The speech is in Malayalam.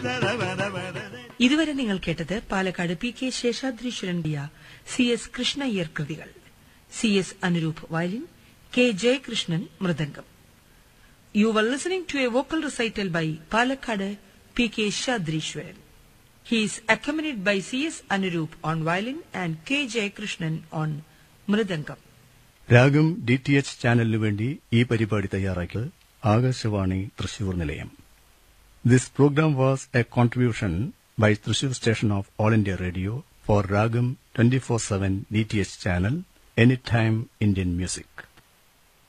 ഇതുവരെ നിങ്ങൾ കേട്ടത് പാലക്കാട് പി കെ ശേഷാദ്രീശ്വരൻ ദിയ സി എസ് കൃഷ്ണയ്യർ കൃതികൾ C S Anuroop violin K Jayakrishnan mridangam you were listening to a vocal recital by Palakkad P K Seshadriswaran He is accompanied by C.S. Anurup on violin and K. Jayakrishnan on mridangam. Raagam D T H ചാനലിനു വേണ്ടി ഈ പരിപാടി തയ്യാറാക്കിയത് ആകാശവാണി തൃശൂർ നിലയം this programme was a contribution by Thrissur station of All India Radio for Raagam twenty four seven D T H channel any time Indian music